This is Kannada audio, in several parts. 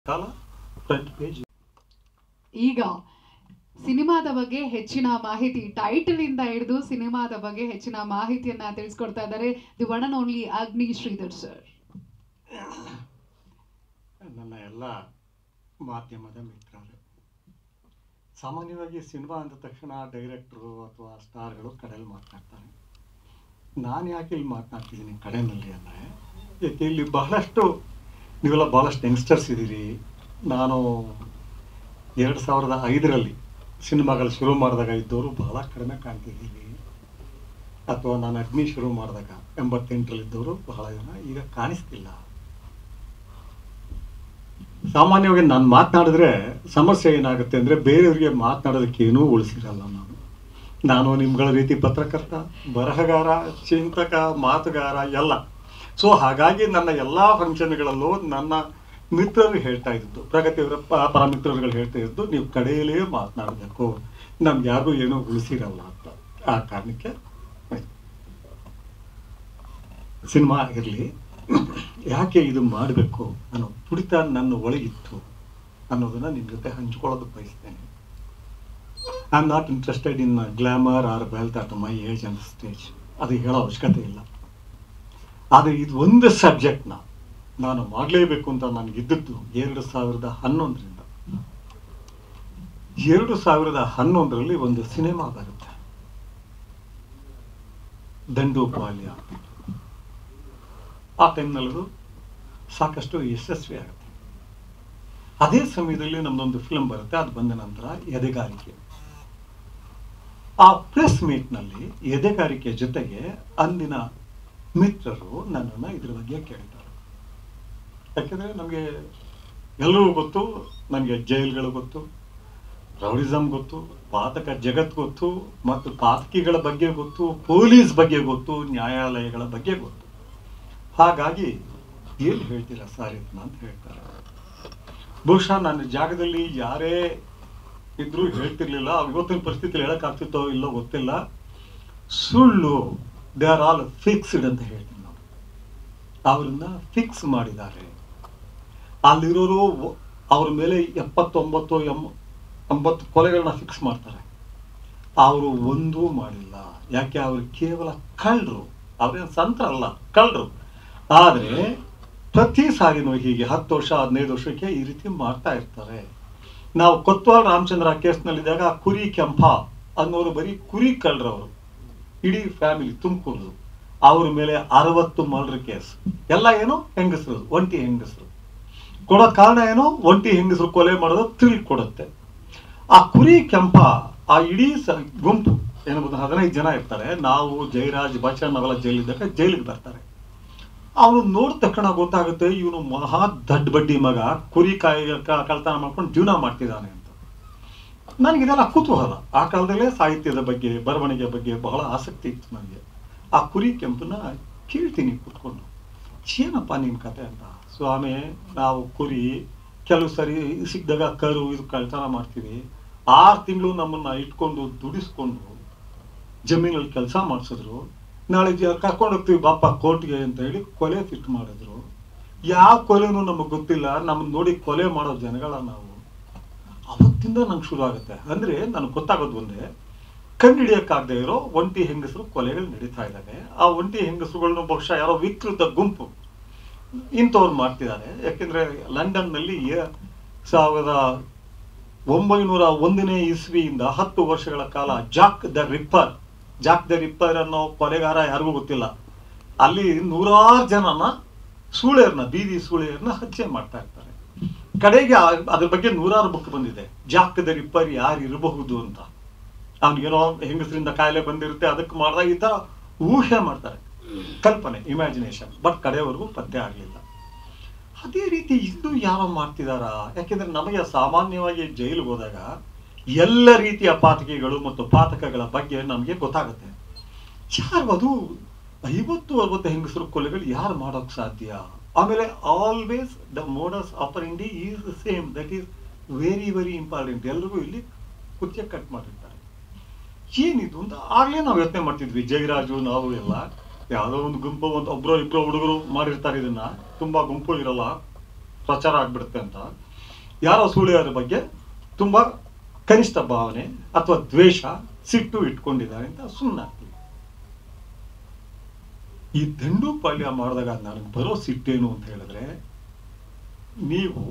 ಕಾಲ ಫ್ರಂಟ್ ಪೇಜ್ ಈಗ ಸಿನಿಮಾದ ಬಗ್ಗೆ ಹೆಚ್ಚಿನ ಮಾಹಿತಿ ಟೈಟಲ್ ಇಂದ ಹಿಡಿದು ಸಿನಿಮಾದ ಬಗ್ಗೆ ಹೆಚ್ಚಿನ ಮಾಹಿತಿಯನ್ನ ತಿಳಿಸ್ಕೊಡ್ತಾ ಇದ್ದಾರೆ ದಿ ಒನ್ ಅಂಡ್ ಓನ್ಲಿ ಅಗ್ನಿ ಶ್ರೀಧರ್ ಸರ್ ನನ್ನ ಎಲ್ಲ ಮಾಧ್ಯಮದ ಮಿತ್ರರು ಸಾಮಾನ್ಯವಾಗಿ ಸಿನಿಮಾ ಅಂದ ತಕ್ಷಣ ಡೈರೆಕ್ಟ್ರು ಅಥವಾ ಸ್ಟಾರ್ಗಳು ಕಡೆಯಲ್ಲಿ ಮಾತನಾಡ್ತಾರೆ ನಾನು ಯಾಕೆ ಇಲ್ಲಿ ಮಾತನಾಡ್ತಿದ್ದೀನಿ ಕಡೆಯಲ್ಲಿ ಅಂದರೆ ಏಕೆ ಇಲ್ಲಿ ಬಹಳಷ್ಟು ನೀವೆಲ್ಲ ಭಾಳಷ್ಟು ಯಂಗ್ಸ್ಟರ್ಸ್ ಇದ್ದೀರಿ ನಾನು ಎರಡು ಸಾವಿರದ ಐದರಲ್ಲಿ ಸಿನಿಮಾಗಳು ಶುರು ಮಾಡಿದಾಗ ಇದ್ದವರು ಬಹಳ ಕಡಿಮೆ ಕಾಣ್ತಿದ್ದೀವಿ ಅಥವಾ ನಾನು ಅಗ್ನಿ ಶುರು ಮಾಡಿದಾಗ ಎಂಬತ್ತೆಂಟರಲ್ಲಿದ್ದವರು ಬಹಳ ಜನ ಈಗ ಕಾಣಿಸ್ತಿಲ್ಲ ಸಾಮಾನ್ಯವಾಗಿ ನಾನು ಮಾತನಾಡಿದ್ರೆ ಸಮಸ್ಯೆ ಏನಾಗುತ್ತೆ ಅಂದರೆ ಬೇರೆಯವರಿಗೆ ಮಾತನಾಡೋದಕ್ಕೆ ಏನೂ ಉಳಿಸಿರಲ್ಲ ನಾನು ನಾನು ನಿಮ್ಗಳ ರೀತಿ ಪತ್ರಕರ್ತ ಬರಹಗಾರ ಚಿಂತಕ ಮಾತುಗಾರ ಎಲ್ಲ ಸೊ ಹಾಗಾಗಿ ನನ್ನ ಎಲ್ಲ ಫಂಕ್ಷನ್ಗಳಲ್ಲೂ ನನ್ನ ಮಿತ್ರರು ಹೇಳ್ತಾ ಇದ್ದು ಪ್ರಗತಿಯವರ ಪ- ಪರ ಮಿತ್ರರುಗಳು ಹೇಳ್ತಾ ಇದ್ದು ನೀವು ಕಡೆಯಲ್ಲೇ ಮಾತನಾಡಬೇಕು ನಮ್ಗೆ ಯಾರಿಗೂ ಏನೂ ಉಳಿಸಿರಲ್ಲ ಅಂತ ಆ ಕಾರಣಕ್ಕೆ ಸಿನಿಮಾ ಇರಲಿ ಯಾಕೆ ಇದು ಮಾಡಬೇಕು ಅನ್ನೋ ತುಡಿತ ನನ್ನ ಒಳಗಿತ್ತು ಅನ್ನೋದನ್ನ ನಿಮ್ಮ ಜೊತೆ ಹಂಚ್ಕೊಳ್ಳೋದು ಬಯಸ್ತೇನೆ I am not interested in glamour or wealth at my age and stage ಅದು ಹೇಳೋ ಅವಶ್ಯಕತೆ ಇಲ್ಲ ಆದರೆ ಇದು ಒಂದು ಸಬ್ಜೆಕ್ಟ್ನ ನಾನು ಮಾಡಲೇಬೇಕು ಅಂತ ನನಗಿದ್ದದ್ದು ಎರಡು ಸಾವಿರದ ಹನ್ನೊಂದರಿಂದ ಎರಡು ಸಾವಿರದ ಹನ್ನೊಂದರಲ್ಲಿ ಒಂದು ಸಿನಿಮಾ ಬರುತ್ತೆ ದಂಡೋಪಾಲ್ಯ ಆ ಟೈಮ್ನಲ್ಲದು ಸಾಕಷ್ಟು ಯಶಸ್ವಿ ಆಗುತ್ತೆ ಅದೇ ಸಮಯದಲ್ಲಿ ನಮ್ದೊಂದು ಫಿಲ್ಮ್ ಬರುತ್ತೆ ಅದು ಬಂದ ನಂತರ ಎದೆಗಾರಿಕೆ ಆ ಪ್ರೆಸ್ ಮೀಟ್ನಲ್ಲಿ ಎದೆಗಾರಿಕೆ ಜೊತೆಗೆ ಅಂದಿನ ಮಿತ್ರರು ನನ್ನನ್ನು ಇದ್ರ ಬಗ್ಗೆ ಕೇಳ್ತಾರೆ ಯಾಕೆಂದ್ರೆ ನಮಗೆ ಎಲ್ಲರಿಗೂ ಗೊತ್ತು ನನಗೆ ಜೈಲ್ಗಳು ಗೊತ್ತು ರೌಡಿಸಮ್ ಗೊತ್ತು ಪಾತಕ ಜಗತ್ ಗೊತ್ತು ಮತ್ತು ಪಾತಕಿಗಳ ಬಗ್ಗೆ ಗೊತ್ತು ಪೊಲೀಸ್ ಬಗ್ಗೆ ಗೊತ್ತು ನ್ಯಾಯಾಲಯಗಳ ಬಗ್ಗೆ ಗೊತ್ತು ಹಾಗಾಗಿ ಏನು ಹೇಳ್ತೀರಾ ಸರ್ ಇದನ್ನ ಅಂತ ಹೇಳ್ತಾರೆ ಬಹುಶಃ ನನ್ನ ಜಾಗದಲ್ಲಿ ಯಾರೇ ಇದ್ರೂ ಹೇಳ್ತಿರ್ಲಿಲ್ಲ ಇವತ್ತಿನ ಪರಿಸ್ಥಿತಿಯಲ್ಲಿ ಹೇಳಕ್ಕಾಗ್ತಿತ್ತೋ ಇಲ್ಲೋ ಗೊತ್ತಿಲ್ಲ ಸುಳ್ಳು ದೇ ಆರ್ ಆಲ್ ಫಿಕ್ಸ್ಡ್ ಅಂತ ಹೇಳ್ತೀನಿ ನಾವು ಅವ್ರನ್ನ ಫಿಕ್ಸ್ ಮಾಡಿದ್ದಾರೆ ಅಲ್ಲಿರೋರು ಒ- ಅವ್ರ ಮೇಲೆ ಎಪ್ಪತ್ತೊಂಬತ್ತು ಎಂ ಎಂಬತ್ತು ಕೊಲೆಗಳನ್ನ ಫಿಕ್ಸ್ ಮಾಡ್ತಾರೆ ಅವರು ಒಂದೂ ಮಾಡಿಲ್ಲ ಯಾಕೆ ಅವರು ಕೇವಲ ಕಳ್ಳರು ಅವ್ರೇನು ಸಂತರಲ್ಲ ಕಳ್ಳರು ಆದರೆ ಪ್ರತಿ ಸಾರಿನೂ ಹೀಗೆ ಹತ್ತು ವರ್ಷ ಹದಿನೈದು ವರ್ಷಕ್ಕೆ ಈ ರೀತಿ ಮಾಡ್ತಾ ಇರ್ತಾರೆ ನಾವು ಕೊತ್ವಾಲ್ ರಾಮಚಂದ್ರ ಕೇಸ್ನಲ್ಲಿದ್ದಾಗ ಕುರಿ ಕೆಂಪ ಅನ್ನೋರು ಬರೀ ಕುರಿ ಕಳ್ಳರವರು ಇಡೀ ಫ್ಯಾಮಿಲಿ ತುಮಕೂರು ಅವ್ರ ಮೇಲೆ ಅರವತ್ತು ಮರ್ಡರ್ ಕೇಸ್ ಎಲ್ಲ ಏನು ಹೆಂಗಸರು ಒಂಟಿ ಹೆಂಗಸರು ಕೊಡೋ ಕಾರಣ ಏನು ಒಂಟಿ ಹೆಂಗಸರು ಕೊಲೆ ಮಾಡೋದು ಥ್ರಿಲ್ ಕೊಡುತ್ತೆ ಆ ಕುರಿ ಕೆಂಪ ಆ ಇಡೀ ಸ ಗುಂಪು ಏನಬಹುದು ಹದಿನೈದು ಜನ ಇರ್ತಾರೆ ನಾವು ಜಯರಾಜ್ ಬಚ್ಚನ್ ಅವೆಲ್ಲ ಜೈಲಿದ್ದಾಗ ಜೈಲಿಗೆ ಬರ್ತಾರೆ ಅವನು ನೋಡಿದ ತಕ್ಷಣ ಗೊತ್ತಾಗುತ್ತೆ ಇವನು ಮಹಾ ದಡ್ಡ ಬಡ್ಡಿ ಮಗ ಕುರಿ ಕಾಯಿ ಕ- ಕಳ್ತನ ಮಾಡ್ಕೊಂಡು ಜೀವನ ಮಾಡ್ತಿದ್ದಾನೆ ಅಂತ ನನಗಿದೆಲ್ಲ ಕುತೂಹಲ ಆ ಕಾಲದಲ್ಲೇ ಸಾಹಿತ್ಯದ ಬಗ್ಗೆ ಬರವಣಿಗೆ ಬಗ್ಗೆ ಬಹಳ ಆಸಕ್ತಿ ಇತ್ತು ನನಗೆ ಆ ಕುರಿ ಕೆಂಪನ್ನ ಕೇಳ್ತೀನಿ ಕೂತ್ಕೊಂಡು ಏನಪ್ಪ ನಿನ್ ಕತೆ ಅಂತ ಸ್ವಾಮಿ ನಾವು ಕುರಿ ಕೆಲವು ಸರಿ ಸಿಕ್ಕಿದಾಗ ಕರು ಇದು ಕಳ್ತನ ಮಾಡ್ತೀವಿ ಆರು ತಿಂಗಳು ನಮ್ಮನ್ನ ಇಟ್ಕೊಂಡು ದುಡಿಸ್ಕೊಂಡು ಜಮೀನಲ್ಲಿ ಕೆಲಸ ಮಾಡಿಸಿದ್ರು ನಾಳೆ ಜ ಕರ್ಕೊಂಡು ಹೋಗ್ತೀವಿ ಬಾಪ ಕೋರ್ಟ್ಗೆ ಅಂತ ಹೇಳಿ ಕೊಲೆ ಫಿಟ್ ಮಾಡಿದ್ರು ಯಾವ ಕೊಲೆನೂ ನಮಗೆ ಗೊತ್ತಿಲ್ಲ ನಮ್ಮನ್ನ ನೋಡಿ ಕೊಲೆ ಮಾಡೋ ಜನಗಳ ನಾವು ಅವತ್ತಿಂದ ನಂಗೆ ಶುರು ಆಗುತ್ತೆ ಅಂದ್ರೆ ನನಗೆ ಗೊತ್ತಾಗೋದು ಒಂದೇ ಕಂಡುಹಿಡಿಯಕ್ಕಾಗದೇ ಇರೋ ಒಂಟಿ ಹೆಂಗಸರು ಕೊಲೆಗಳು ನಡೀತಾ ಇದ್ದಾವೆ ಆ ಒಂಟಿ ಹೆಂಗಸರುಗಳನ್ನ ಬಹುಶಃ ಯಾರೋ ವಿಕೃತ ಗುಂಪು ಇಂಥವ್ರು ಮಾಡ್ತಿದ್ದಾರೆ ಯಾಕೆಂದ್ರೆ ಲಂಡನ್ನಲ್ಲಿ ಎ- ಸಾವಿರದ ಒಂಬೈನೂರ ಒಂದನೇ ಇಸ್ವಿಯಿಂದ ಹತ್ತು ವರ್ಷಗಳ ಕಾಲ Jack the ripper Jack the ripper ಅನ್ನೋ ಕೊಲೆಗಾರ ಯಾರಿಗೂ ಗೊತ್ತಿಲ್ಲ ಅಲ್ಲಿ ನೂರಾರು ಜನನ ಸೂಳೆಯರ್ನ ಬೀದಿ ಸೂಳೆಯರ್ನ ಹತ್ಯೆ ಮಾಡ್ತಾ ಇರ್ತಾರೆ ಕಡೆಗೆ ಆ- ಅದ್ರ ಬಗ್ಗೆ ನೂರಾರು ಬುಕ್ ಬಂದಿದೆ ಜಾಕ್ ದ ರಿಪ್ಪರ್ ಯಾರು ಇರಬಹುದು ಅಂತ ಅವ್ನಿಗೇನೋ ಹೆಂಗಸರಿಂದ ಕಾಯಿಲೆ ಬಂದಿರುತ್ತೆ ಅದಕ್ಕೆ ಮಾಡಿದಾಗ ಈ ತರ ಊಹೆ ಮಾಡ್ತಾರೆ ಕಲ್ಪನೆ ಇಮ್ಯಾಜಿನೇಷನ್ ಬಟ್ ಕಡೆಯವರೆಗೂ ಪತ್ತೆ ಆಗಲಿಲ್ಲ ಅದೇ ರೀತಿ ಇದು ಯಾರೋ ಮಾಡ್ತಿದಾರ ಯಾಕೆಂದ್ರೆ ನಮಗೆ ಸಾಮಾನ್ಯವಾಗಿ ಜೈಲಿಗೆ ಹೋದಾಗ ಎಲ್ಲ ರೀತಿಯ ಪಾತಕಿಗಳು ಮತ್ತು ಪಾತಕಗಳ ಬಗ್ಗೆ ನಮಗೆ ಗೊತ್ತಾಗುತ್ತೆ ಯಾರು ಅದು ಐವತ್ತು ಅರವತ್ತು ಹೆಂಗಸರು ಕೊಲೆಗಳು ಯಾರು ಮಾಡೋಕ್ ಸಾಧ್ಯ ಆಮೇಲೆ always the modus operandi is the same that is very very important ಎಲ್ರಿಗೂ ಇಲ್ಲಿ ಕುರ್ಚೆ ಕಟ್ ಮಾಡಿರ್ತಾರೆ ಏನಿದು ಅಂತ ಆಗ್ಲೇ ನಾವು ಯೋಚನೆ ಮಾಡ್ತಿದ್ವಿ ಜಯರಾಜು ನಾವು ಎಲ್ಲ ಯಾವುದೋ ಒಂದು ಗುಂಪು ಒಂದು ಒಬ್ರು ಇಬ್ರು ಹುಡುಗರು ಮಾಡಿರ್ತಾರೆ ಇದನ್ನ ತುಂಬಾ ಗುಂಪು ಇರಲ್ಲ ಪ್ರಚಾರ ಆಗ್ಬಿಡುತ್ತೆ ಅಂತ ಯಾರೋ ಸುಳಿಯೋರ ಬಗ್ಗೆ ತುಂಬಾ ಕನಿಷ್ಠ ಭಾವನೆ ಅಥವಾ ದ್ವೇಷ ಸಿಟ್ಟು ಇಟ್ಕೊಂಡಿದ್ದಾರೆ ಅಂತ ಸುಮ್ಮನಾಗ್ತೀವಿ ಈ ದಂಡುಪಾಳ್ಯ ಮಾಡಿದಾಗ ನನಗೆ ಬರೋ ಸಿಟ್ಟೇನು ಅಂತ ಹೇಳಿದ್ರೆ ನೀವು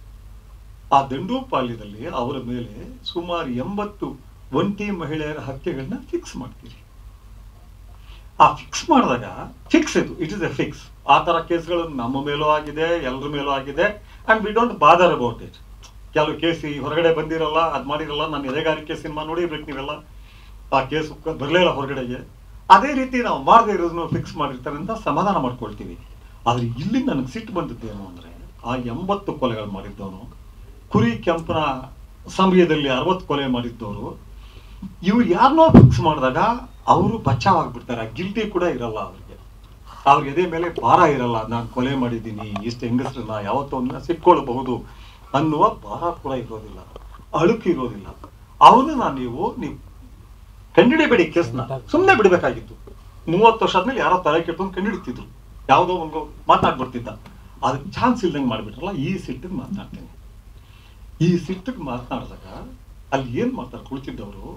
ಆ ದಂಡೋಪಾಲ್ಯದಲ್ಲಿ ಅವರ ಮೇಲೆ ಸುಮಾರು ಎಂಬತ್ತು ಒಂಟಿ ಮಹಿಳೆಯರ ಹತ್ಯೆಗಳನ್ನ ಫಿಕ್ಸ್ ಮಾಡ್ತೀರಿ ಆ ಫಿಕ್ಸ್ ಮಾಡಿದಾಗ ಫಿಕ್ಸ್ ಇದು ಇಟ್ ಇಸ್ ಎ ಫಿಕ್ಸ್ ಆ ತರ ಕೇಸ್ಗಳು ನಮ್ಮ ಮೇಲೂ ಆಗಿದೆ ಎಲ್ಲರ ಮೇಲೂ ಆಗಿದೆ and we don't bother about it ಕೆಲವು ಕೇಸ್ ಈ ಹೊರಗಡೆ ಬಂದಿರಲ್ಲ ಅದ್ ಮಾಡಿರಲ್ಲ ನಾನು ಎದೆಗಾರಿಕೆ ಸಿನಿಮಾ ನೋಡಿರ್ಬೇಕು ನೀವೆಲ್ಲ ಆ ಕೇಸ್ ಬರಲೇ ಇಲ್ಲ ಹೊರಗಡೆಗೆ ಅದೇ ರೀತಿ ನಾವು ಮಾಡದೇ ಇರೋದನ್ನು ಫಿಕ್ಸ್ ಮಾಡಿರ್ತಾರೆ ಅಂತ ಸಮಾಧಾನ ಮಾಡ್ಕೊಳ್ತೀವಿ ಆದ್ರೆ ಇಲ್ಲಿ ನನಗೆ ಸಿಟ್ಟು ಬಂದದ್ದೇನು ಅಂದ್ರೆ ಆ ಎಂಬತ್ತು ಕೊಲೆಗಳು ಮಾಡಿದ್ದವನು ಕುರಿ ಕೆಂಪನ ಸಮಯದಲ್ಲಿ ಅರವತ್ತು ಕೊಲೆ ಮಾಡಿದ್ದವರು ಇವ್ರು ಯಾರನ್ನೋ ಫಿಕ್ಸ್ ಮಾಡಿದಾಗ ಅವರು ಬಚಾವಾಗ್ಬಿಡ್ತಾರೆ ಗಿಲ್ಟಿ ಕೂಡ ಇರಲ್ಲ ಅವ್ರಿಗೆ ಅವ್ರ ಎದೆ ಮೇಲೆ ಭಾರ ಇರಲ್ಲ ನಾನು ಕೊಲೆ ಮಾಡಿದ್ದೀನಿ ಇಷ್ಟು ಹೆಂಗಸ್ರನ್ನ ಯಾವತ್ತೋ ಒಂದಿನ ಸಿಕ್ಕೊಳ್ಬಹುದು ಅನ್ನುವ ಭಾರ ಕೂಡ ಇರೋದಿಲ್ಲ ಅಳುಕು ಇರೋದಿಲ್ಲ ಅವನ್ನ ನೀವು ನೀವು ಕಂಡಿಡಿಬೇಡಿ ಕೇಸ್ನ ಸುಮ್ಮನೆ ಬಿಡಬೇಕಾಗಿತ್ತು ಮೂವತ್ತು ವರ್ಷ ಆದ್ಮೇಲೆ ಯಾರೋ ತಲೆ ಕೆಟ್ಟೊಂದು ಕಂಡಿಡ್ತಿದ್ರು ಯಾವುದೋ ಒಂದು ಮಾತಾಡ್ಬಿಡ್ತಿದ್ದ ಅದಕ್ಕೆ ಚಾನ್ಸ್ ಇಲ್ದಂಗೆ ಮಾಡ್ಬಿಟ್ರಲ್ಲ ಈ ಸಿಟ್ಟಿಗೆ ಮಾತನಾಡ್ತೀನಿ ಈ ಸಿಟ್ಟಿಗೆ ಮಾತನಾಡಿದಾಗ ಅಲ್ಲಿ ಏನ್ ಮಾಡ್ತಾರೆ ಕುಳಿತಿದ್ದವರು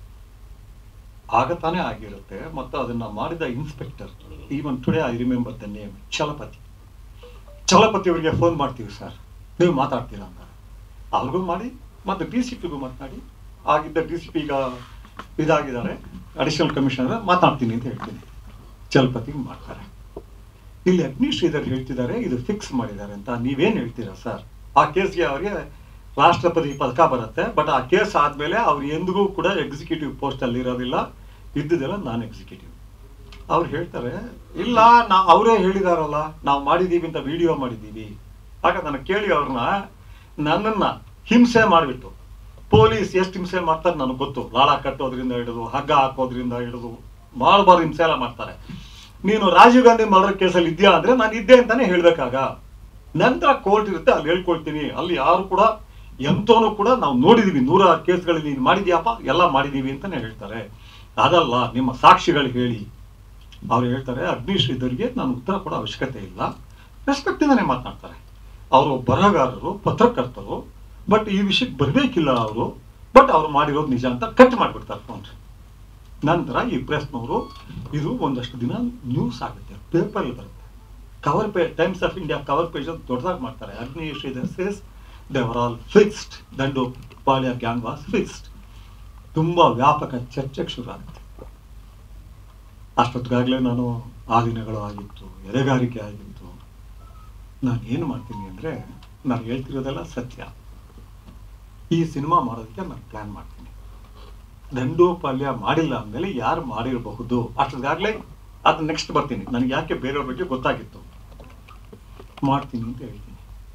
ಆಗತಾನೆ ಆಗಿರುತ್ತೆ ಮತ್ತು ಅದನ್ನ ಮಾಡಿದ inspector even today I remember the name Chalapathi Chalapathi ಅವರಿಗೆ ಫೋನ್ ಮಾಡ್ತೀವಿ ಸರ್ ನೀವು ಮಾತಾಡ್ತೀರಾ ಅಂತ ಅವ್ರಿಗೂ ಮಾಡಿ ಮತ್ತೆ ಡಿ ಸಿ ಪಿಗೂ ಮಾತನಾಡಿ ಆಗಿದ್ದ ಡಿ ಸಿ ಪಿ ಈಗ ಇದಾಗಿದ್ದಾರೆ ಅಡಿಷನಲ್ ಕಮಿಷನರ್ ಮಾತಾಡ್ತೀನಿ ಅಂತ ಹೇಳ್ತೀನಿ ಚಲಪತಿಗೆ ಮಾಡ್ತಾರೆ ಇಲ್ಲಿ ಅಗ್ನಿ ಶ್ರೀಧರ್ ಹೇಳ್ತಿದ್ದಾರೆ ಇದು ಫಿಕ್ಸ್ ಮಾಡಿದ್ದಾರೆ ಅಂತ ನೀವೇನ್ ಹೇಳ್ತೀರಾ ಸರ್ ಆ ಕೇಸ್ಗೆ ಅವರಿಗೆ ರಾಷ್ಟ್ರಪತಿ ಪದಕ ಬರುತ್ತೆ ಬಟ್ ಆ ಕೇಸ್ ಆದ್ಮೇಲೆ ಅವ್ರು ಎಂದಿಗೂ ಕೂಡ ಎಕ್ಸಿಕ್ಯೂಟಿವ್ ಪೋಸ್ಟ್ ಅಲ್ಲಿ ಇರೋದಿಲ್ಲ ಇದ್ದುದೆಲ್ಲ ನಾನ್ ಎಕ್ಸಿಕ್ಯೂಟಿವ್ ಅವ್ರು ಹೇಳ್ತಾರೆ ಇಲ್ಲ ನಾ ಅವರೇ ಹೇಳಿದಾರಲ್ಲ ನಾವು ಮಾಡಿದೀವಿ ಅಂತ ವಿಡಿಯೋ ಮಾಡಿದೀವಿ ಆಗ ನನಗೆ ಕೇಳಿ ಅವ್ರನ್ನ ನನ್ನನ್ನ ಹಿಂಸೆ ಮಾಡಿಬಿಟ್ಟು ಪೊಲೀಸ್ ಎಷ್ಟು ಹಿಂಸೆ ಮಾಡ್ತಾರೆ ನನಗೆ ಗೊತ್ತು ಲಾಳ ಕಟ್ಟೋದ್ರಿಂದ ಹಿಡಿದು ಹಗ್ಗ ಹಾಕೋದ್ರಿಂದ ಹಿಡಿದು ಮಾಡಬಾರ್ದು ಹಿಂಸೆ ಎಲ್ಲ ಮಾಡ್ತಾರೆ ನೀನು ರಾಜೀವ್ ಗಾಂಧಿ ಮರ್ಡರ್ ಕೇಸಲ್ಲಿ ಇದೆಯಾ ಅಂದ್ರೆ ನಾನು ಇದ್ದೆ ಅಂತಾನೆ ಹೇಳ್ಬೇಕಾಗ ನಂತರ ಕೋರ್ಟ್ ಇರುತ್ತೆ ಅಲ್ಲಿ ಹೇಳ್ಕೊಳ್ತೀನಿ ಅಲ್ಲಿ ಯಾರು ಕೂಡ ಎಂತೋನು ಕೂಡ ನಾವು ನೋಡಿದೀವಿ ನೂರಾರು ಕೇಸ್ಗಳಲ್ಲಿ ನೀನು ಮಾಡಿದ್ಯಾಪ ಎಲ್ಲ ಮಾಡಿದೀವಿ ಅಂತಾನೆ ಹೇಳ್ತಾರೆ ಅದಲ್ಲ ನಿಮ್ಮ ಸಾಕ್ಷಿಗಳು ಹೇಳಿ ಅವ್ರು ಹೇಳ್ತಾರೆ ಅಗ್ನಿಶ್ರೀಧರ್ಗೆ ನಾನು ಉತ್ತರ ಕೊಡೋ ಅವಶ್ಯಕತೆ ಇಲ್ಲ ರೆಸ್ಪೆಕ್ಟ್ ಇಂದಾನೆ ಮಾತನಾಡ್ತಾರೆ ಅವರು ಬರಹಗಾರರು ಪತ್ರಕರ್ತರು ಬಟ್ ಈ ವಿಷಯಕ್ಕೆ ಬರಬೇಕಿಲ್ಲ ಅವರು ಬಟ್ ಅವ್ರು ಮಾಡಿರೋದು ನಿಜ ಅಂತ ಕಟ್ ಮಾಡಿಬಿಡ್ತಾರೆ ಫೋನ್ ನಂತರ ಈ ಪ್ರೆಸ್ನವರು ಇದು ಒಂದಷ್ಟು ದಿನ ನ್ಯೂಸ್ ಆಗುತ್ತೆ ಪೇಪರ್ ಬರುತ್ತೆ cover page Times of India cover page ಅಂತ ದೊಡ್ಡದಾಗಿ ಮಾಡ್ತಾರೆ Agni Shridhar says they were all fixed Dandupalya gang was fixed ತುಂಬಾ ವ್ಯಾಪಕ ಚರ್ಚೆಗೆ ಶುರು ಆಗುತ್ತೆ ಅಷ್ಟೊತ್ತಿಗಾಗಲೇ ನಾನು ಆ ದಿನಗಳು ಆಗಿತ್ತು ಎದೆಗಾರಿಕೆ ಆಗಿತ್ತು ನಾನು ಏನು ಮಾಡ್ತೀನಿ ಅಂದ್ರೆ ನಾನು ಹೇಳ್ತಿರೋದೆಲ್ಲ ಸತ್ಯ ಈ ಸಿನಿಮಾ ಮಾಡೋದಕ್ಕೆ ನಾನು ಪ್ಲಾನ್ ಮಾಡ್ತೀನಿ ದಂಡೋಪಾಲ್ಯ ಮಾಡಿಲ್ಲ ಅಂದಮೇಲೆ ಯಾರು ಮಾಡಿರಬಹುದು ಅಷ್ಟೊತ್ತಿಗಾಗಲೇ ಅದು ನೆಕ್ಸ್ಟ್ ಬರ್ತೀನಿ ನನಗೆ ಯಾಕೆ ಬೇರೆಯವ್ರ ಬಗ್ಗೆ ಗೊತ್ತಾಗಿತ್ತು ಮಾಡ್ತೀನಿ ಅಂತ ಹೇಳ್ತೀನಿ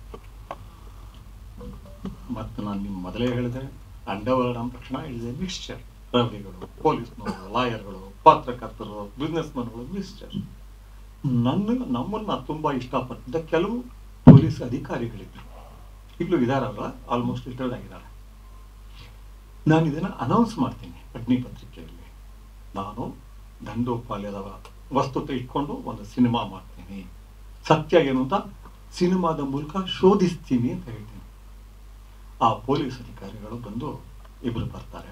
ಮತ್ತು ನಾನು ನಿಮ್ಮ ಮೊದಲೇ ಹೇಳಿದೆ ಅಂಡರ್ವರ್ಲ್ಡ್ ಅಂದ ತಕ್ಷಣ ಇಸ್ ಎ ಮಿಕ್ಸ್ಚರ್ ರೌಡಿಗಳು ಪೊಲೀಸ್ನವರು ಲಾಯರ್ಗಳು ಪತ್ರಕರ್ತರು ಬಿಸ್ನೆಸ್ ಮನ್ಗಳು ಮಿಕ್ಸ್ಚರ್ ನನ್ನ ನಮ್ಮನ್ನ ತುಂಬಾ ಇಷ್ಟಪಟ್ಟಿದ್ದ ಕೆಲವು ಪೊಲೀಸ್ ಅಧಿಕಾರಿಗಳಿದ್ರು ಈಗಲೂ ಇದಾರಲ್ಲ ಆಲ್ಮೋಸ್ಟ್ ರಿಟೈರ್ಡ್ ಆಗಿದ್ದಾರೆ ನಾನು ಇದನ್ನ ಅನೌನ್ಸ್ ಮಾಡ್ತೀನಿ ಅಗ್ನಿ ಪತ್ರಿಕೆಯಲ್ಲಿ ನಾನು ದಂಡೋಪಾಲ್ಯದ ವಸ್ತುತೆ ಇಟ್ಕೊಂಡು ಒಂದು ಸಿನಿಮಾ ಮಾಡ್ತೀನಿ ಸತ್ಯ ಏನು ಅಂತ ಸಿನಿಮಾದ ಮೂಲಕ ಶೋಧಿಸ್ತೀನಿ ಅಂತ ಹೇಳ್ತೀನಿ ಆ ಪೊಲೀಸ್ ಅಧಿಕಾರಿಗಳು ಬಂದು ಇಬ್ರು ಬರ್ತಾರೆ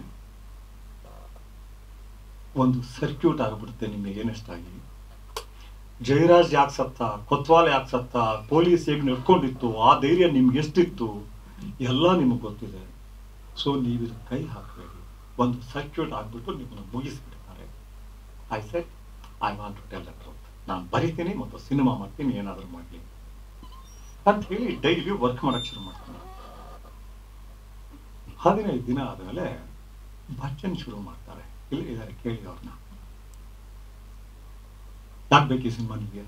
ಒಂದು ಸರ್ಕ್ಯೂಟ್ ಆಗ್ಬಿಡುತ್ತೆ ನಿಮಗೆ ಏನಷ್ಟಾಗಿ ಜಯರಾಜ್ ಯಾಕೆ ಸತ್ತ ಕೊತ್ವಾಲ್ ಯಾಕೆ ಸತ್ತ ಪೊಲೀಸ್ ಹೇಗೆ ನಡ್ಕೊಂಡಿತ್ತು ಆ ಧೈರ್ಯ ನಿಮ್ಗೆ ಎಷ್ಟಿತ್ತು ಎಲ್ಲ ನಿಮಗೆ ಗೊತ್ತಿದೆ ಸೊ ನೀವು ಇದಕ್ಕೆ ಕೈ ಹಾಕಬೇಡಿ ಒಂದು ಸರ್ಕ್ಯೂಟ್ ಆಗ್ಬಿಟ್ಟು ನಿಮ್ಮನ್ನು ಮುಗಿಸ್ಬಿಡ್ತಾರೆ I said I want to tell the truth ನಾನು ಬರಿತೀನಿ ಮತ್ತು ಸಿನಿಮಾ ಮಾಡ್ತೀನಿ ಏನಾದರೂ ಮಾಡಲಿ ಅಂತ ಹೇಳಿ ಡೈಲಿ ವರ್ಕ್ ಮಾಡಕ್ಕೆ ಶುರು ಮಾಡ್ತೀನಿ ಹದಿನೈದು ದಿನ ಆದಮೇಲೆ ಭರ್ಜನ್ ಶುರು ಮಾಡ್ತಾರೆ ಇಲ್ಲಿ ಇದ್ದಾರೆ ಕೇಳಿ ಅವ್ರನ್ನ ಯಾಕೆ ಬೇಕು ಈ ಸಿನಿಮಾ ನಿಮಗೆ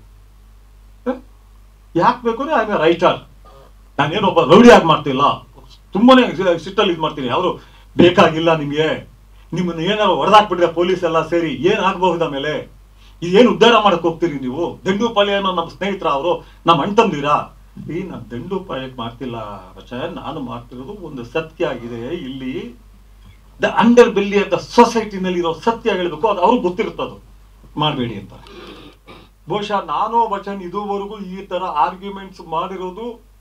ಯಾಕೆ ಬೇಕು ಅಂದ್ರೆ ಐ ರೈಟರ್ ನಾನೇನೊಬ್ಬ ರೌಡಿ ಆಗಿ ಮಾಡ್ತಿಲ್ಲ ತುಂಬಾನೇ ಸಿಟ್ಟಲ್ಲಿ ಇದು ಮಾಡ್ತೀನಿ ಅವರು ಬೇಕಾಗಿಲ್ಲ ನಿಮಗೆ ನಿಮ್ಮನ್ನ ಏನಾದ್ರು ಹೊಡೆದಾಕ್ಬಿಟ್ರೆ ಪೊಲೀಸ್ ಎಲ್ಲ ಸೇರಿ ಏನ್ ಆಗ್ಬಹುದು ಆಮೇಲೆ ಏನು ಉದ್ಧಾರ ಮಾಡಕ್ ಹೋಗ್ತೀರಿ ನೀವು ದಂಡುಪಾಳ್ಯ ಅನ್ನೋ ನಮ್ಮ ಸ್ನೇಹಿತರ ಅವರು ನಮ್ಮ ಅಣ್ತಂದಿರಾ ಈ ನಾನು ದಂಡುಪಾಳ್ಯಕ್ಕೆ ಮಾಡ್ತಿಲ್ಲ ರಚ ನಾನು ಮಾಡ್ತಿರೋದು ಒಂದು ಸತ್ಯ ಆಗಿದೆ ಇಲ್ಲಿ the underbelly of the ಸೊಸೈಟಿನಲ್ಲಿ ಇರೋ ಸತ್ಯ ಹೇಳ್ಬೇಕು ಅದು ಅವ್ರಿಗೆ ಗೊತ್ತಿರುತ್ತದು ಮಾಡಬೇಡಿ ಅಂತ ಬಹುಶಃ ನಾನು ವಚನ್ ಇದುವರೆಗೂ ಈ ತರ ಆರ್ಗ್ಯುಮೆಂಟ್ಸ್ ಮಾಡಿರೋದು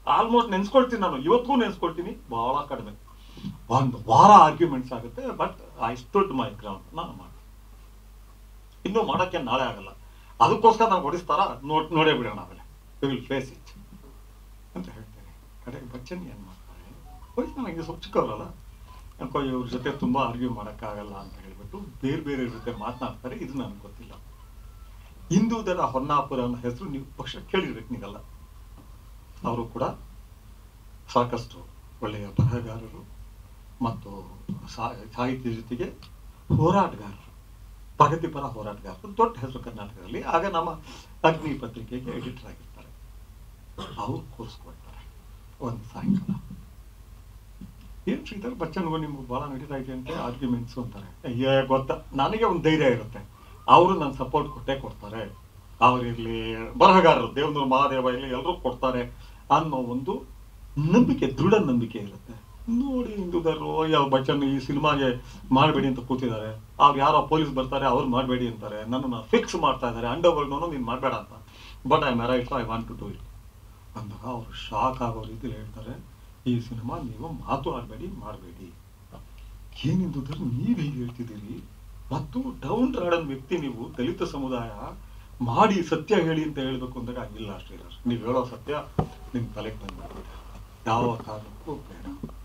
ಆಲ್ಮೋಸ್ಟ್ ನೆನ್ಸ್ಕೊಳ್ತೀನಿ ನಾನು ಇವತ್ತಿಗೂ ನೆನ್ಸ್ಕೊಳ್ತೀನಿ ಬಹಳ ಕಡಿಮೆ ಒಂದು ವಾರ ಆರ್ಗ್ಯುಮೆಂಟ್ಸ್ ಆಗುತ್ತೆ but I stood my ground ನಾನು ಮಾಡಿ ಇನ್ನೂ ಮಾಡೋಕ್ಕೆ ನಾಳೆ ಆಗಲ್ಲ ಅದಕ್ಕೋಸ್ಕರ ನಾವು ಹೊಡಿಸ್ತಾರ ನೋಡ್ ನೋಡೇ ಬಿಡೋಣ ಆಮೇಲೆ ವಿಲ್ ಫೇಸ್ ಇಟ್ ಅಂತ ಹೇಳ್ತಾರೆ ಕಡೆಗೆ ಬಚ್ಚನ್ ಏನು ಮಾಡ್ತಾರೆ ವಯಸ್ಸು ನನಗೆ ಸ್ವಲ್ಪ ಚಿಕ್ಕವರಲ್ಲ ಯಾಕೋ ಇವ್ರ ಜೊತೆ ತುಂಬಾ ಆರ್ಗ್ಯೂ ಮಾಡೋಕ್ಕಾಗಲ್ಲ ಅಂತ ಹೇಳ್ಬಿಟ್ಟು ಬೇರೆ ಬೇರೆ ಜೊತೆ ಮಾತನಾಡ್ತಾರೆ ಇದು ನನಗೆ ಗೊತ್ತಿಲ್ಲ ಹಿಂದೂ ದಳ ಹೊನ್ನಾಪುರ ಅನ್ನೋ ಹೆಸರು ನೀವು ಪಕ್ಷ ಕೇಳಿರ್ಬೇಕು ನೀವೆಲ್ಲ ಅವರು ಕೂಡ ಸಾಕಷ್ಟು ಒಳ್ಳೆಯ ಬರಹಗಾರರು ಮತ್ತು ಸಾ- ಸಾಹಿತ್ಯ ಜೊತೆಗೆ ಹೋರಾಟಗಾರರು ಪ್ರಗತಿಪರ ಹೋರಾಟಗಾರರು ದೊಡ್ಡ ಹೆಸರು ಕರ್ನಾಟಕದಲ್ಲಿ ಆಗ ನಮ್ಮ ಅಗ್ನಿ ಪತ್ರಿಕೆಗೆ ಎಡಿಟರ್ ಆಗಿರ್ತಾರೆ ಅವ್ರು ಕೂರಿಸ್ಕೊಳ್ತಾರೆ ಒಂದು ಸಾಯಂಕಾಲ ಏನ್ ಶ್ರೀಧರ್ ಬಚ್ಚನ್ಗೂ ನಿಮ್ಗೆ ಬಹಳ ನಡೀತಾ ಇದೆ ಅಂತ ಆರ್ಗ್ಯುಮೆಂಟ್ಸ್ ಅಂತಾರೆ ಏ ಗೊತ್ತಾ ನನಗೆ ಒಂದು ಧೈರ್ಯ ಇರುತ್ತೆ ಅವರು ನನ್ನ ಸಪೋರ್ಟ್ ಕೊಟ್ಟೇ ಕೊಡ್ತಾರೆ ಅವರಿರ್ಲಿ ಬರಹಗಾರರು ದೇವೇಂದ್ರ ಮಹಾದೇವ ಇರಲಿ ಎಲ್ಲರೂ ಕೊಡ್ತಾರೆ ಅನ್ನೋ ಒಂದು ನಂಬಿಕೆ ದೃಢ ನಂಬಿಕೆ ಇರುತ್ತೆ ನೋಡಿ ಹಿಂದೂದರು ಯಾವ ಬಚ್ಚನ್ ಈ ಸಿನಿಮಾಗೆ ಮಾಡಬೇಡಿ ಅಂತ ಕೂತಿದ್ದಾರೆ ಅವ್ರು ಯಾರೋ ಪೊಲೀಸ್ ಬರ್ತಾರೆ ಅವ್ರು ಮಾಡಬೇಡಿ ಅಂತಾರೆ ನನ್ನನ್ನು ಫಿಕ್ಸ್ ಮಾಡ್ತಾ ಇದ್ದಾರೆ ಅಂಡರ್ ವರ್ಲ್ಡ್ನೂ ನೀನು ಮಾಡಬೇಡ ಅಂತ but I merit I want to do it ಅಂದಾಗ ಅವರು ಶಾಕ್ ಆಗೋ ರೀತಿಲಿ ಹೇಳ್ತಾರೆ ಈ ಸಿನಿಮಾ ನೀವು ಮಾತು ಆಡಬೇಡಿ ಮಾಡಬೇಡಿ ಏನಿಂದುದ್ರೆ ನೀವು ಹೀಗೆ ಹೇಳ್ತಿದ್ದೀರಿ ಮತ್ತು ಡೌನ್ ರಾಡನ್ ವ್ಯಕ್ತಿ ನೀವು ದಲಿತ ಸಮುದಾಯ ಮಾಡಿ ಸತ್ಯ ಹೇಳಿ ಅಂತ ಹೇಳ್ಬೇಕು ಅಂದಾಗ ಇಲ್ಲ ಶ್ರೀಧರ್ ನೀವು ಹೇಳೋ ಸತ್ಯ ನಿಮ್ ತಲೆಗೆ ಬಂದ್ಬಿಟ್ಟಿದೆ ಯಾವ ಕಾರಣಕ್ಕೂ ಬೇಡ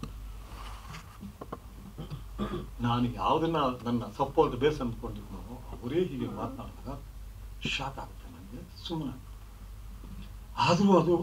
ನಾನು ಯಾವ್ದನ್ನ ನನ್ನ ಸಪೋರ್ಟ್ ಬೇಸ್ ಅಂದ್ಕೊಂಡಿದ್ನೋ ಅವರೇ ಹೀಗೆ ಮಾತನಾಡಿದಾಗ ಶಾಕ್ ಆಗುತ್ತೆ ನನಗೆ ಸುಮ್ಮನೆ ಆದರೂ ಅದು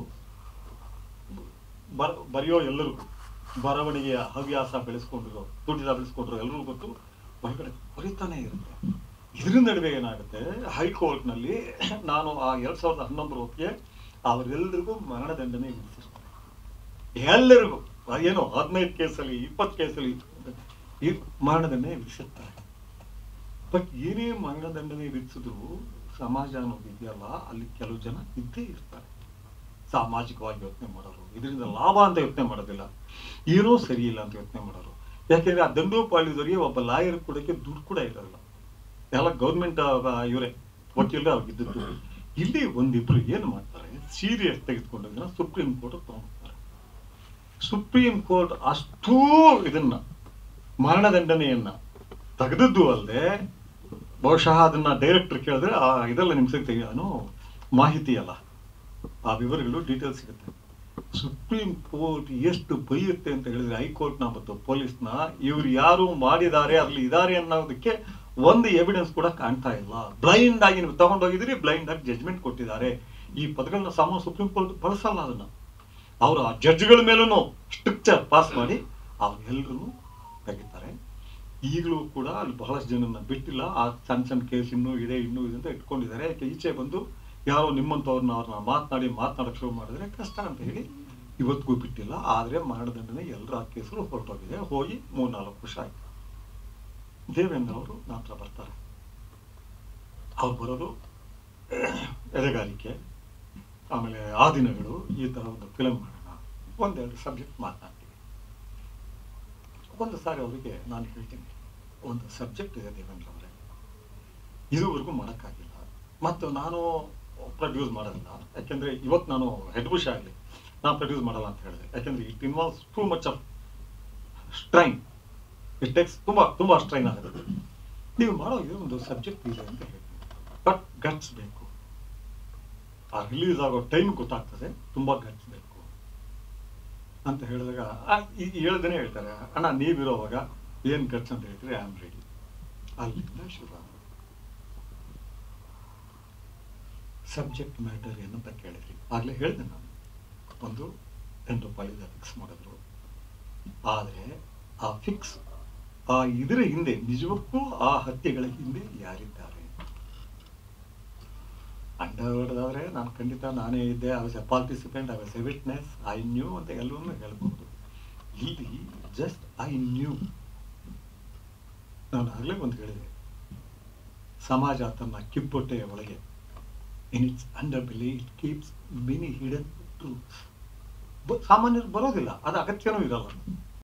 ಬರ ಬರೆಯೋ ಎಲ್ಲರಿಗೂ ಬರವಣಿಗೆಯ ಹವ್ಯಾಸ ಬೆಳೆಸ್ಕೊಂಡಿರೋ ತುಟಿದ ಬೆಳೆಸ್ಕೊಂಡಿರೋ ಎಲ್ಲರಿಗೂ ಗೊತ್ತು ಹೊರಗಡೆ ಬರೀತಾನೆ ಇರುತ್ತೆ ಇದ್ರ ನಡುವೆ ಏನಾಗುತ್ತೆ ಹೈಕೋರ್ಟ್ನಲ್ಲಿ ನಾನು ಆ ಎರಡ್ ಸಾವಿರದ ಹನ್ನೊಂದರ ಹೊತ್ತಿಗೆ ಅವರೆಲ್ಲರಿಗೂ ಮರಣದಂಡನೆ ವಿಧಿಸಿರ್ತಾರೆ ಎಲ್ಲರಿಗೂ ಏನೋ ಹದಿನೈದು ಕೇಸಲ್ಲಿ ಇಪ್ಪತ್ತು ಕೇಸಲ್ಲಿ ಈ ಮರಣದಂಡನೆ ವಿಧಿಸಿರ್ತಾರೆ ಬಟ್ ಏನೇ ಮರಣದಂಡನೆ ವಿಧಿಸಿದ್ರು ಸಮಾಜ ಅನ್ನೋದು ಇದೆಯಲ್ಲ ಅಲ್ಲಿ ಕೆಲವು ಜನ ಇದ್ದೇ ಇರ್ತಾರೆ ಸಾಮಾಜಿಕವಾಗಿ ಯೋಚನೆ ಮಾಡೋರು ಇದರಿಂದ ಲಾಭ ಅಂತ ಯೋಚನೆ ಮಾಡೋದಿಲ್ಲ ಏನೋ ಸರಿ ಇಲ್ಲ ಅಂತ ಯೋಚನೆ ಮಾಡೋರು ಯಾಕೆಂದ್ರೆ ಆ ದಂಡೋಪಾಳ್ಯದವರಿಗೆ ಒಬ್ಬ ಲಾಯರ್ ಕೊಡೋಕೆ ದುಡ್ಡು ಕೂಡ ಇರಲ್ಲ ಎಲ್ಲ ಗೌರ್ಮೆಂಟ್ ಇವರೇ ವಕೀಲರು ಅವ್ರಿಗಿದ್ದದ್ದು ಇಲ್ಲಿ ಒಂದಿಬ್ರು ಏನು ಮಾಡ್ತಾರೆ ಸೀರಿಯಸ್ ತೆಗೆದುಕೊಂಡೋದನ್ನ ಸುಪ್ರೀಂ ಕೋರ್ಟ್ ತಗೊಂಡ್ತಾರೆ ಸುಪ್ರೀಂ ಕೋರ್ಟ್ ಅಷ್ಟೂ ಇದನ್ನ ಮರಣದಂಡನೆಯನ್ನ ತೆಗೆದದ್ದು ಅಲ್ಲದೆ ಬಹುಶಃ ಅದನ್ನ ಡೈರೆಕ್ಟರ್ ಕೇಳಿದ್ರೆ ಆ ಇದೆಲ್ಲ ನಿಮ್ಗೆ ಸಿಗ್ತದೆ ಏನು ಮಾಹಿತಿ ಅಲ್ಲ ಆ ವಿವರಗಳು ಡೀಟೇಲ್ಸ್ ಸಿಗುತ್ತೆ ಸುಪ್ರೀಂ ಕೋರ್ಟ್ ಎಷ್ಟು ಬೈಯುತ್ತೆ ಅಂತ ಹೇಳಿದ್ರೆ ಹೈಕೋರ್ಟ್ನ ಮತ್ತು ಪೊಲೀಸ್ನ ಇವ್ರು ಯಾರು ಮಾಡಿದ್ದಾರೆ ಅಲ್ಲಿ ಇದ್ದಾರೆ ಅನ್ನೋದಕ್ಕೆ ಒಂದು ಎವಿಡೆನ್ಸ್ ಕೂಡ ಕಾಣ್ತಾ ಇಲ್ಲ ಬ್ಲೈಂಡ್ ಆಗಿ ನೀವು ತಗೊಂಡೋಗಿದ್ರಿ ಬ್ಲೈಂಡ್ ಆಗಿ ಜಜ್ಮೆಂಟ್ ಕೊಟ್ಟಿದ್ದಾರೆ ಈ ಪದಗಳನ್ನ ಸಾಮಾನ್ಯ ಸುಪ್ರೀಂ ಕೋರ್ಟ್ ಬಳಸಲ್ಲ ಅದನ್ನ ಅವರು ಆ ಜಡ್ಜ್ಗಳ ಮೇಲೂ ಸ್ಟ್ರಿಕ್ಚರ್ ಪಾಸ್ ಮಾಡಿ ಅವ್ರೆಲ್ಲರೂ ತೆಗಿತಾರೆ ಈಗಲೂ ಕೂಡ ಅಲ್ಲಿ ಬಹಳಷ್ಟು ಜನನ್ನ ಬಿಟ್ಟಿಲ್ಲ ಆ ಸಣ್ಣ ಸಣ್ಣ ಕೇಸ್ ಇನ್ನೂ ಇದೆ ಇನ್ನೂ ಇದೆ ಅಂತ ಇಟ್ಕೊಂಡಿದ್ದಾರೆ ಯಾಕೆ ಈಚೆ ಬಂದು ಯಾರೋ ನಿಮ್ಮಂಥವ್ರನ್ನ ಅವ್ರನ್ನ ಮಾತನಾಡಿ ಮಾತನಾಡಕ್ಕೆ ಶುರು ಮಾಡಿದ್ರೆ ಕಷ್ಟ ಅಂತ ಹೇಳಿ ಇವತ್ತಿಗೂ ಬಿಟ್ಟಿಲ್ಲ ಆದರೆ ಮರಣದಂಡನೆ ಎಲ್ಲರ ಕೇಸರು ಹೊರಟೋಗಿದೆ ಹೋಗಿ ಮೂರ್ನಾಲ್ಕು ವರ್ಷ ಆಯ್ತು ದೇವೇಂದ್ರ ಅವರು ನಂತರ ಬರ್ತಾರೆ ಅವ್ರು ಬರೋದು ಎದೆಗಾರಿಕೆ ಆಮೇಲೆ ಆ ದಿನಗಳು ಈ ಥರ ಒಂದು ಫಿಲಮ್ ಮಾಡೋಣ ಒಂದೆರಡು ಸಬ್ಜೆಕ್ಟ್ ಮಾತನಾಡ್ತೀವಿ ಒಂದು ಸಾರಿ ಅವರಿಗೆ ನಾನು ಹೇಳ್ತೀನಿ ಒಂದು ಸಬ್ಜೆಕ್ಟ್ ಇದೆ ದೇವೇಂದ್ರ ಅವರೇ ಇದುವರೆಗೂ ಮಾಡೋಕ್ಕಾಗಿಲ್ಲ ಮತ್ತು ನಾನು ಪ್ರೊಡ್ಯೂಸ್ ಮಾಡೋದಿಲ್ಲ ಯಾಕೆಂದ್ರೆ ಇವತ್ತು ನಾನು ಹೆಡ್ ಬುಷ್ ಆಗಲಿ ನಾನು ಪ್ರೊಡ್ಯೂಸ್ ಮಾಡಲ್ಲ ಅಂತ ಹೇಳಿದೆ ಯಾಕೆಂದ್ರೆ it involves too much of strain it takes ತುಂಬ ತುಂಬ ಸ್ಟ್ರೈನ್ ಆಗುತ್ತೆ ನೀವು ಮಾಡೋ ಇದು ಒಂದು ಸಬ್ಜೆಕ್ಟ್ ಇದೆ ಅಂತ ಹೇಳ್ತೀನಿ ಬಟ್ ಗಟ್ಸ್ ಬೇಕು ಆ ರಿಲೀಸ್ ಆಗೋ ಟೈಮ್ ಗೊತ್ತಾಗ್ತದೆ ತುಂಬ ಗಟ್ಸ್ ಬೇಕು ಅಂತ ಹೇಳಿದಾಗ ಆ, ಈ ಹೇಳ್ದೇನೆ ಹೇಳ್ತಾರೆ ಅಣ್ಣ ನೀವಿರೋವಾಗ ಏನು ಗಟ್ಸ್ ಅಂತ ಹೇಳ್ತೀರಿ ಐ ಆಮ್ ರೆಡಿ ಅಲ್ಲಿಂದ ಶುರು ಆಗೋದು ಸಬ್ಜೆಕ್ಟ್ ಮ್ಯಾಟರ್ ಏನಂತ ಕೇಳಿದ್ರಿ ಆಗಲೇ ಹೇಳಿದೆ ನಾನು ಒಂದು ಎಂಟು ಪಾಲಿದ ಫಿಕ್ಸ್ ಮಾಡಿದ್ರು ಆದರೆ ಆ ಫಿಕ್ಸ್ ಆ ಇದರ ಹಿಂದೆ ನಿಜಕ್ಕೂ ಆ ಹತ್ಯೆಗಳ ಹಿಂದೆ ಯಾರಿದ್ದಾರೆ ಅಂಡರ್ವರ್ಡ್ದಾದ್ರೆ ನಾನು ಖಂಡಿತ ನಾನೇ ಇದ್ದೆ I was a participant I was a witness I knew ಅಂತ ಎಲ್ಲವನ್ನೂ ಹೇಳ್ಬೋದು ಇಲ್ಲಿ ಜಸ್ಟ್ ಐ ನ್ಯೂ ನಾನು ಆಗಲೇ ಒಂದು ಹೇಳಿದೆ ಸಮಾಜ ತನ್ನ ಕಿಬ್ಬೊಟ್ಟೆಯ ಒಳಗೆ in its underbelly it keeps many hidden truths ಸಾಮಾನ್ಯರು ಬರೋದಿಲ್ಲ ಅದು ಅಗತ್ಯನೂ ಇರಲ್ಲ